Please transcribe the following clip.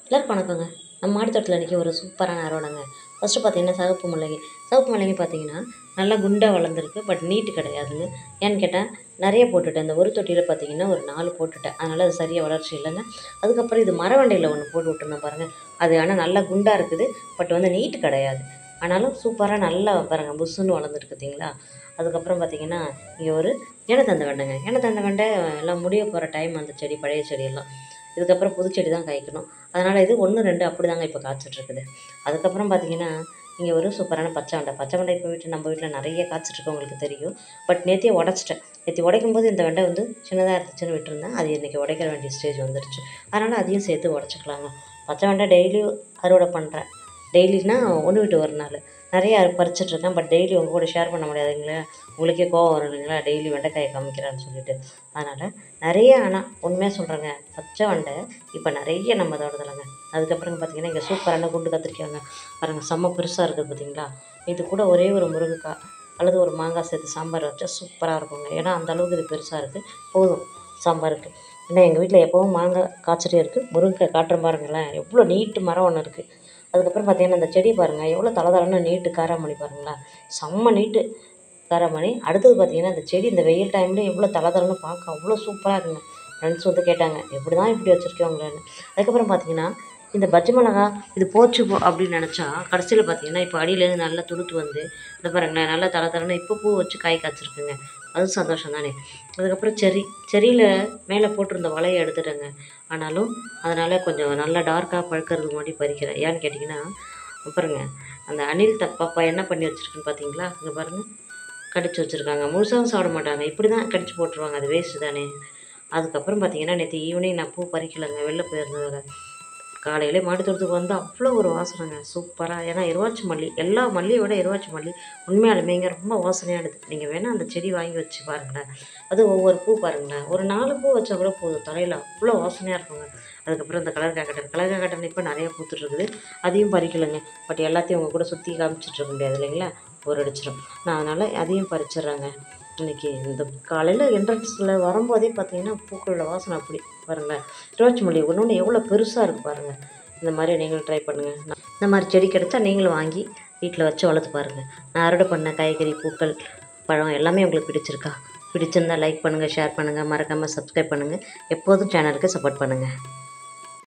எல்லாருக்கும் வணக்கங்க நம்ம மாடி தோட்டத்தில் இன்றைக்கி ஒரு சூப்பரான அறுவடைங்க ஃபஸ்ட்டு பார்த்தீங்கன்னா சிவப்பு முள்ளங்கி சிவப்பு முள்ளங்கி பார்த்தீங்கன்னா நல்லா குண்டாக வளர்ந்துருக்கு பட் நீட்டு கிடையாதுங்க ஏன்னு கேட்டால் நிறைய போட்டுட்டேன் இந்த ஒரு தொட்டியில் பார்த்தீங்கன்னா ஒரு நாலு போட்டுட்டேன் அதனால் அது சரியாக வளர்ச்சி இல்லைங்க அதுக்கப்புறம் இது மரவண்டையில் ஒன்று போட்டு விட்டுருந்தோம் பாருங்கள் அது ஆனால் நல்லா குண்டாக இருக்குது பட் வந்து நீட்டு கிடையாது ஆனாலும் சூப்பராக நல்லா பாருங்கள் புஷ்ஷுன்னு வளர்ந்துருக்கு பார்த்தீங்களா அதுக்கப்புறம் பார்த்தீங்கன்னா இங்கே ஒரு இனத்தந்த வெண்டைங்க இனத்தந்த வெண்டை எல்லாம் முடிய போகிற டைம் அந்த செடி பழைய செடியெல்லாம் இதுக்கப்புறம் புது செடி தான் காய்க்கணும் அதனால் இது ஒன்று ரெண்டு அப்படி தாங்க இப்போ காய்ச்சிட்ருக்குது அதுக்கப்புறம் பார்த்தீங்கன்னா இங்கே ஒரு சூப்பரான பச்சை வெண்டை பச்சை வெண்டை இப்போ வீட்டில் நம்ம வீட்டில் நிறைய காய்ச்சிட்ருக்கு உங்களுக்கு தெரியும் பட் நேத்தியே உடச்சிட்டேன் நேற்று உடைக்கும் போது இந்த வெண்டை வந்து சின்னதாக இருந்துச்சுன்னு விட்டுருந்தேன் அது இன்றைக்கி உடைக்கிற வேண்டிய ஸ்டேஜ் வந்துருச்சு அதனால் அதையும் சேர்த்து உடச்சிக்கலாங்க பச்சை வெண்டை டெய்லியும் அறுவடை பண்ணுறேன் டெய்லினா ஒன்று விட்டு ஒரு நாள் நிறைய பறிச்சிட்ருக்கேன் பட் டெய்லி உங்கள் கூட ஷேர் பண்ண முடியாதுங்களா உங்களுக்கே கோவம் வரும் இல்லைங்களா டெய்லி வெண்டைக்காயை காமிக்கிறேன்னு சொல்லிட்டு அதனால் நிறைய ஆனால் உண்மையாக சொல்கிறேங்க பச்சை வெண்டை இப்போ நிறைய நம்ம தோட்டத்துலங்க அதுக்கப்புறம் பார்த்தீங்கன்னா இங்கே சூப்பரான குண்டு கத்திரிக்காங்க பாருங்கள் செம்ம பெருசாக இருக்குது பார்த்தீங்களா இது கூட ஒரே ஒரு முருங்கைக்காய் அல்லது ஒரு மாங்காய் சேர்த்து சாம்பார் வச்சா சூப்பராக இருக்குங்க ஏன்னா அந்த அளவுக்கு இது பெருசாக இருக்குது போதும் சாம்பாருக்கு ஏன்னா எங்கள் வீட்டில் எப்போவும் மாங்காய் காய்ச்சிட்டே இருக்குது முருங்கைக்காய் காட்டுறேன் பாருங்களேன் எவ்வளோ நீட்டு மரம் ஒன்று இருக்குது அதுக்கப்புறம் பார்த்தீங்கன்னா இந்த செடி பாருங்கள் எவ்வளோ தலை தலைன்னு நீட்டு காராமணி பாருங்களா செம்ம நீட்டு காராமணி அடுத்தது பார்த்தீங்கன்னா இந்த செடி இந்த வெயில் டைம்ல எவ்வளோ தலை தலைன்னு பார்க்க அவ்வளோ சூப்பராக இருக்குங்க ஃப்ரெண்ட்ஸ் வந்து கேட்டாங்க எப்படி தான் இப்படி வச்சுருக்கீங்களேன்னு அதுக்கப்புறம் பார்த்தீங்கன்னா இந்த பச்சை மிளகா இது போச்சு போ அப்படின்னு நினச்சா கடைசியில் பார்த்தீங்கன்னா இப்போ அடியிலேருந்து நல்லா துளுத்து வந்து இந்த பாருங்களேன் நல்லா தலை தலைன்னு இப்போ பூ வச்சு காய் காய்ச்சிருக்குங்க அது சந்தோஷம் தானே அதுக்கப்புறம் செரி செரியில் மேலே போட்டிருந்த வலையை எடுத்துட்டேங்க ஆனாலும் அதனால் கொஞ்சம் நல்லா டார்க்காக பழுக்கிறதுக்கு முன்னாடி பறிக்கிறேன் ஏன்னு கேட்டிங்கன்னா பாருங்க அந்த அணில் தப்பாப்பா என்ன பண்ணி வச்சுருக்குன்னு பார்த்தீங்களா இங்கே பாருங்கள் கடிச்சு வச்சுருக்காங்க முழுசாகவும் சாப்பிட மாட்டாங்க இப்படி தான் கடிச்சு போட்டுருவாங்க அது வேஸ்ட்டு தானே அதுக்கப்புறம் பார்த்தீங்கன்னா நேற்று ஈவினிங் நான் பூ பறிக்கலைங்க வெளில போயிருந்ததில் காலையிலே மாடி தோட்டத்துக்கு வந்து அவ்வளோ ஒரு வாசனைங்க சூப்பராக ஏன்னா இருவாச்சி மல்லி எல்லா மல்லியை விட இருவாச்சி மல்லி உண்மையாலுமேங்க ரொம்ப வாசனையானது நீங்கள் வேணால் அந்த செடி வாங்கி வச்சு பாருங்களேன் அது ஒவ்வொரு பூ பாருங்களேன் ஒரு நாலு பூ வச்சா கூட போதும் தலையில் அவ்வளோ வாசனையாக இருக்குங்க அதுக்கப்புறம் இந்த கலர் காக்கட்டன் கலர் காக்கட்டன் இப்போ நிறைய பூத்துட்ருக்குது அதையும் பறிக்கலைங்க பட் எல்லாத்தையும் உங்கள் கூட சுற்றி காமிச்சிட்டு இருக்க முடியாது இல்லைங்களா ஒரு அடிச்சிடும் நான் அதனால் அதையும் பறிச்சிடுறேங்க இன்றைக்கி இந்த காலையில் என்ட்ரன்ஸில் வரும்போதே பார்த்தீங்கன்னா பூக்களோட வாசனை அப்படி பாருங்களேன் ரோஜ் மல்லி ஒன்று ஒன்று எவ்வளோ பெருசாக இருக்குது பாருங்கள் இந்த மாதிரி நீங்களும் ட்ரை பண்ணுங்கள் இந்த மாதிரி செடி கிடைச்சா நீங்களும் வாங்கி வீட்டில் வச்சு வளர்த்து பாருங்கள் நான் அறுவடை பண்ண காய்கறி பூக்கள் பழம் எல்லாமே உங்களுக்கு பிடிச்சிருக்கா பிடிச்சிருந்தா லைக் பண்ணுங்கள் ஷேர் பண்ணுங்கள் மறக்காமல் சப்ஸ்கிரைப் பண்ணுங்கள் எப்போதும் சேனலுக்கு சப்போர்ட் பண்ணுங்கள்